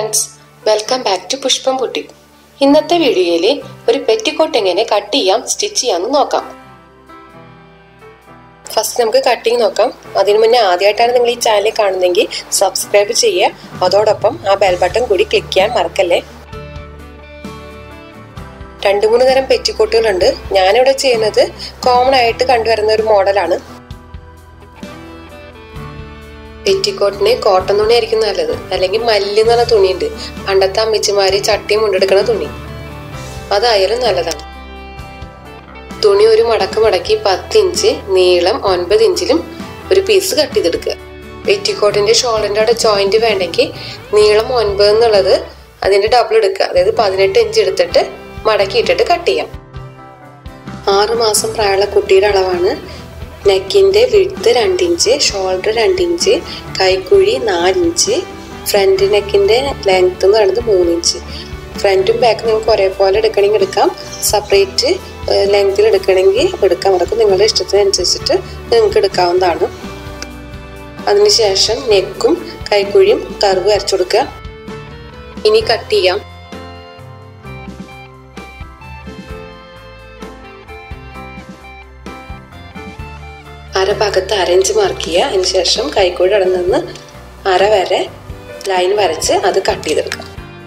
friends welcome back to Pushpam Putti ഇന്നത്തെ വീഡിയോയിൽ ഒരു പെറ്റിക്കോട്ട് എങ്ങനെ കട്ട് ചെയ്യാം സ്റ്റിച്ച് ചെയ്യാമെന്ന് നോക്കാം ഫസ്റ്റ് നമുക്ക് കട്ടിങ് നോക്കാം അതിനു മുന്നേ ആദ്യമായിട്ടാണ് നിങ്ങൾ ഈ ചാനൽ കാണുന്നതെങ്കിൽ സബ്സ്ക്രൈബ് ചെയ്യുക അതോടൊപ്പം ആ ബെൽ ബട്ടൺ കൂടി ക്ലിക്ക് ചെയ്യാൻ മറക്കല്ലേ രണ്ടു മൂന്ന് തരം പെറ്റിക്കോട്ടുകളുണ്ട് ഞാനിവിടെ ചെയ്യുന്നത് കോമൺ ആയിട്ട് കണ്ടുവരുന്ന ഒരു മോഡലാണ് പെറ്റിക്കോട്ടിന് കോട്ടൺ തുണി ആയിരിക്കും നല്ലത് അല്ലെങ്കിൽ മല്ല് എന്ന് പറഞ്ഞ തുണിയുണ്ട് പണ്ടത്തെ അമ്മച്ചിമാര് ചട്ടിയും കൊണ്ടെടുക്കുന്ന തുണി അതായാലും നല്ലതാണ് തുണി ഒരു മടക്ക് മടക്കി പത്ത് ഇഞ്ച് നീളം ഒൻപത് ഇഞ്ചിലും ഒരു പീസ് കട്ട് ചെയ്തെടുക്കുക പെറ്റിക്കോട്ടിന്റെ ഷോളിന്റെ അവിടെ ജോയിന്റ് വേണ്ടെങ്കിൽ നീളം ഒൻപത് എന്നുള്ളത് അതിന്റെ ഡബിൾ എടുക്കുക അതായത് പതിനെട്ട് ഇഞ്ച് എടുത്തിട്ട് മടക്കി ഇട്ടിട്ട് കട്ട് ചെയ്യാം ആറ് മാസം പ്രായമുള്ള കുട്ടിയുടെ അളവാണ് നെക്കിന്റെ വിഴുത്ത് രണ്ടിഞ്ച് ഷോൾഡർ രണ്ടിഞ്ച് കൈക്കുഴി നാലിഞ്ച് ഫ്രണ്ട് നെക്കിന്റെ ലെങ്ത് എന്ന് പറയുന്നത് മൂന്നിഞ്ച് ഫ്രണ്ടും ബാക്കും നിങ്ങൾക്ക് ഒരേപോലെ എടുക്കണമെങ്കിൽ എടുക്കാം സെപ്പറേറ്റ് ലെങ്തിൽ എടുക്കണമെങ്കിൽ എടുക്കാം അതൊക്കെ നിങ്ങളുടെ ഇഷ്ടത്തിനനുസരിച്ചിട്ട് നിങ്ങൾക്ക് എടുക്കാവുന്നതാണ് അതിനുശേഷം നെക്കും കൈക്കുഴിയും കർവ് വരച്ചു കൊടുക്കുക ഇനി കട്ട് ചെയ്യാം അര ഭാഗത്ത് അരഞ്ച് മാർക്ക് ചെയ്യുക അതിന് ശേഷം കൈക്കുഴി അവിടെ നിന്ന് അര വരെ ലൈൻ വരച്ച് അത് കട്ട് ചെയ്തെടുക്കാം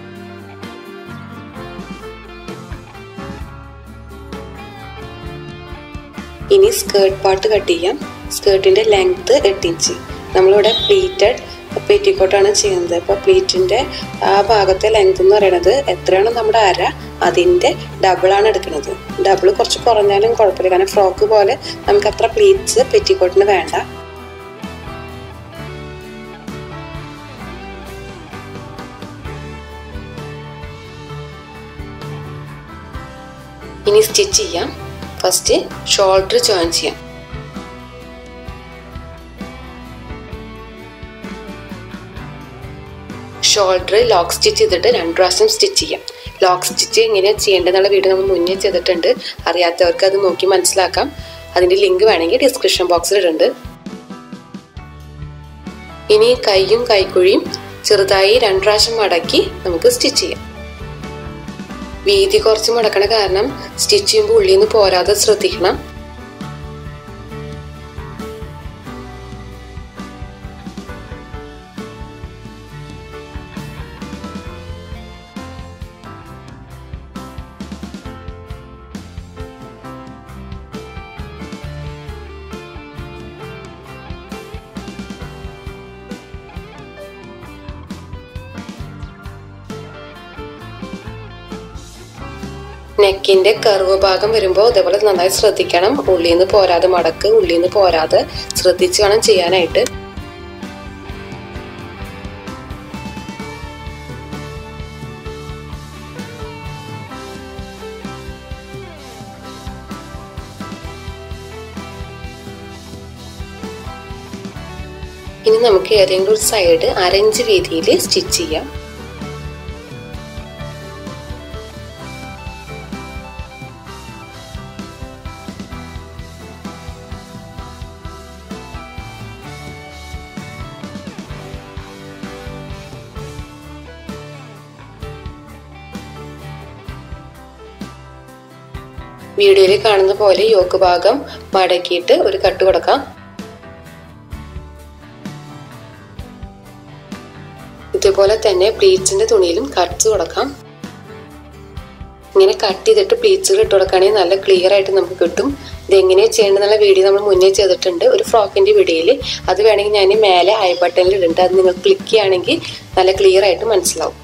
ഇനി സ്കേർട്ട് പാർട്ട് കട്ട് ചെയ്യാം സ്കേർട്ടിന്റെ ലെങ്ത് എട്ട് ഇഞ്ച് നമ്മളിവിടെ പ്ലീറ്റഡ് പെറ്റിക്കോട്ടാണ് ചെയ്യുന്നത് അപ്പോൾ പ്ലീറ്റിന്റെ ആ ഭാഗത്തെ ലെങ്ത് എന്ന് പറയുന്നത് എത്രയാണോ നമ്മുടെ അര അതിന്റെ ഡബിൾ ആണ് എടുക്കുന്നത് ഡബിൾ കുറച്ച് കുറഞ്ഞാലും കുഴപ്പമില്ല കാരണം ഫ്രോക്ക് പോലെ നമുക്ക് അത്ര പ്ലീറ്റ്സ് പെറ്റിക്കോട്ടിന് വേണ്ട ഇനി സ്റ്റിച്ച് ചെയ്യാം ഫസ്റ്റ് ഷോൾഡർ ജോയിൻ ചെയ്യാം ഷോൾഡർ ലോക്ക് സ്റ്റിച്ച് ചെയ്തിട്ട് രണ്ട് പ്രാവശ്യം സ്റ്റിച്ച് ചെയ്യാം ലോക്ക് സ്റ്റിച്ച് എങ്ങനെയാണ് ചെയ്യേണ്ടതെന്നുള്ള വീഡിയോ നമ്മൾ മുന്നേ ചെയ്തിട്ടുണ്ട് അറിയാത്തവർക്ക് അത് നോക്കി മനസ്സിലാക്കാം അതിന്റെ ലിങ്ക് വേണമെങ്കിൽ ഡിസ്ക്രിപ്ഷൻ ബോക്സിൽ ഇടുന്നുണ്ട് ഇനി കൈയും കൈക്കുഴിയും ചെറുതായി രണ്ട് പ്രാവശ്യം മടക്കി നമുക്ക് സ്റ്റിച്ച് ചെയ്യാം വീതി കുറച്ച് മടക്കണ കാരണം സ്റ്റിച്ച് ചെയ്യുമ്പോൾ ഉള്ളിൽ നിന്ന് പോരാതെ ശ്രദ്ധിക്കണം നെക്കിന്റെ കർവ് ഭാഗം വരുമ്പോൾ ഇതേപോലെ നന്നായി ശ്രദ്ധിക്കണം ഉള്ളിൽ നിന്ന് പോരാതെ മടക്ക് ഉള്ളിൽ നിന്ന് പോരാതെ ശ്രദ്ധിച്ച് വേണം ചെയ്യാനായിട്ട് ഇനി നമുക്ക് ഏതെങ്കിലും ഒരു സൈഡ് അരഞ്ച് രീതിയിൽ സ്റ്റിച്ച് ചെയ്യാം വീഡിയോയിൽ കാണുന്ന പോലെ യോക്ക് ഭാഗം മടക്കിയിട്ട് ഒരു കട്ട് കൊടുക്കാം ഇതുപോലെ തന്നെ പ്ലീറ്റ്സിന്റെ തുണിയിലും കട്ട്സ് കൊടുക്കാം ഇങ്ങനെ കട്ട് ചെയ്തിട്ട് പ്ലീറ്റ്സുകൾ ഇട്ട് കൊടുക്കുകയാണെങ്കിൽ നല്ല ക്ലിയർ ആയിട്ട് നമുക്ക് കിട്ടും ഇത് എങ്ങനെയാണ് ചെയ്യേണ്ടതെന്നുള്ള വീഡിയോ നമ്മൾ മുന്നേ ചെയ്തിട്ടുണ്ട് ഒരു ഫ്രോക്കിന്റെ വീഡിയോയിൽ അത് വേണമെങ്കിൽ ഞാൻ മേലെ ഐ ബട്ടണിൽ ഇടുന്നുണ്ട് അത് നിങ്ങൾ ക്ലിക്ക് ചെയ്യുകയാണെങ്കിൽ നല്ല ക്ലിയർ ആയിട്ട് മനസ്സിലാവും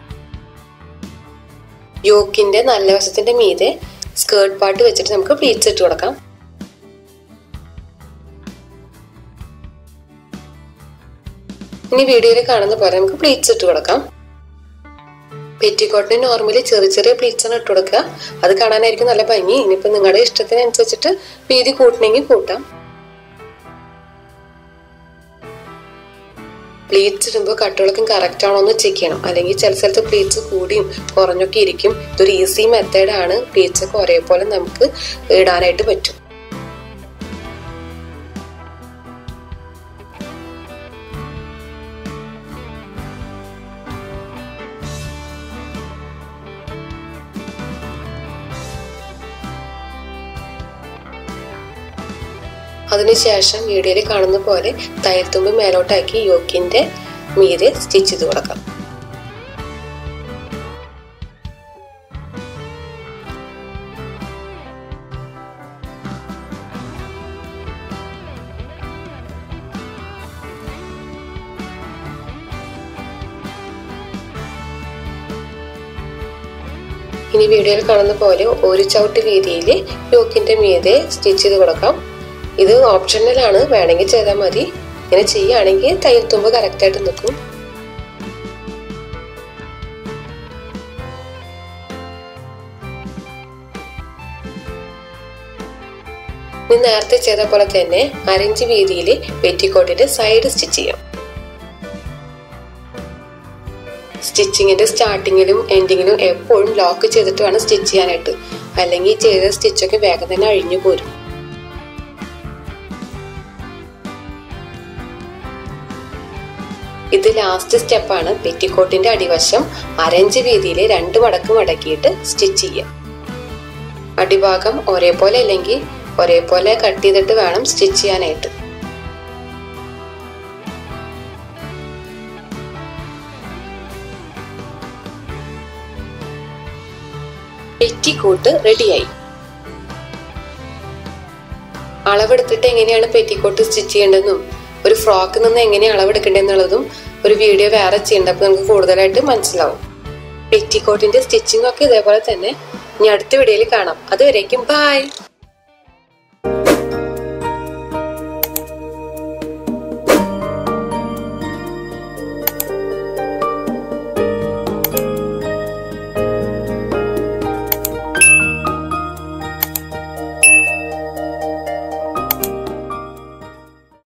യോക്കിന്റെ നല്ല വശത്തിന്റെ മീതെ സ്കേർട്ട് പാർട്ട് വെച്ചിട്ട് നമുക്ക് പ്ലീറ്റ്സ് ഇട്ട് കൊടുക്കാം ഇനി വീഡിയോയിൽ കാണുന്ന പോലെ നമുക്ക് പ്ലീറ്റ്സ് ഇട്ട് കൊടുക്കാം പെറ്റിക്കോട്ടിന് നോർമലി ചെറിയ ചെറിയ പ്ലീറ്റ്സ് ആണ് ഇട്ട് കൊടുക്കുക അത് കാണാനായിരിക്കും നല്ല ഭംഗി ഇനിയിപ്പോ നിങ്ങളുടെ ഇഷ്ടത്തിനനുസരിച്ചിട്ട് വീതി കൂട്ടണമെങ്കിൽ കൂട്ടാം പ്ലീറ്റ്സ് ഇടുമ്പോൾ കട്ടുകളൊക്കെ കറക്റ്റ് ആണോ എന്ന് ചെക്ക് ചെയ്യണം അല്ലെങ്കിൽ ചില സ്ഥലത്ത് പ്ലീറ്റ്സ് കൂടിയും കുറഞ്ഞൊക്കെ ഇരിക്കും ഇതൊരു ഈസി മെത്തേഡാണ് പ്ലീറ്റ്സ് ഒക്കെ ഒരേപോലെ നമുക്ക് ഇടാനായിട്ട് പറ്റും അതിനുശേഷം വീഡിയോയിൽ കാണുന്ന പോലെ തയ്യൽ തുമ്പ് മേലോട്ടാക്കി യോക്കിന്റെ മീതെ സ്റ്റിച്ച് ചെയ്ത് കൊടുക്കാം ഇനി വീഡിയോയിൽ കാണുന്ന പോലെ ഒരു ചവിട്ട് വീതിയിൽ യോക്കിന്റെ മീതെ സ്റ്റിച്ച് ചെയ്ത് കൊടുക്കാം ഇത് ഓപ്ഷണലാണ് വേണമെങ്കിൽ ചെയ്താൽ മതി ഇങ്ങനെ ചെയ്യുകയാണെങ്കിൽ തയ്യൽ തുമ്പ് കറക്റ്റായിട്ട് നിൽക്കും ഇനി നേരത്തെ ചെയ്ത പോലെ തന്നെ അരഞ്ച് വീതിയിൽ പെറ്റിക്കോട്ടിന്റെ സൈഡ് സ്റ്റിച്ച് ചെയ്യാം സ്റ്റിച്ചിങ്ങിന്റെ സ്റ്റാർട്ടിങ്ങിലും എൻഡിങ്ങിലും എപ്പോഴും ലോക്ക് ചെയ്തിട്ട് വേണം സ്റ്റിച്ച് ചെയ്യാനായിട്ട് അല്ലെങ്കിൽ ചെയ്ത സ്റ്റിച്ചൊക്കെ വേഗം തന്നെ അഴിഞ്ഞു പോരും ഇത് ലാസ്റ്റ് സ്റ്റെപ്പാണ് പെറ്റിക്കോട്ടിന്റെ അടിവശം അരഞ്ച് വീതിയിൽ രണ്ട് മടക്ക് മടക്കിയിട്ട് സ്റ്റിച്ച് ചെയ്യാം അടിഭാഗം ഒരേപോലെ അല്ലെങ്കിൽ ഒരേപോലെ കട്ട് ചെയ്തിട്ട് വേണം സ്റ്റിച്ച് ചെയ്യാനായിട്ട് പെറ്റിക്കോട്ട് റെഡിയായി അളവെടുത്തിട്ട് എങ്ങനെയാണ് പെറ്റിക്കോട്ട് സ്റ്റിച്ച് ചെയ്യേണ്ടതെന്നും ഒരു ഫ്രോക്കിൽ നിന്ന് എങ്ങനെ അളവെടുക്കേണ്ടതെന്നുള്ളതും ഒരു വീഡിയോ വേറെ ചെയ്യേണ്ട അപ്പൊ നമുക്ക് കൂടുതലായിട്ട് മനസ്സിലാവും പെറ്റിക്കോട്ടിന്റെ സ്റ്റിച്ചിങ് ഒക്കെ ഇതേപോലെ തന്നെ ഇനി അടുത്ത വീഡിയോയിൽ കാണാം അതുവരേക്കും ബൈ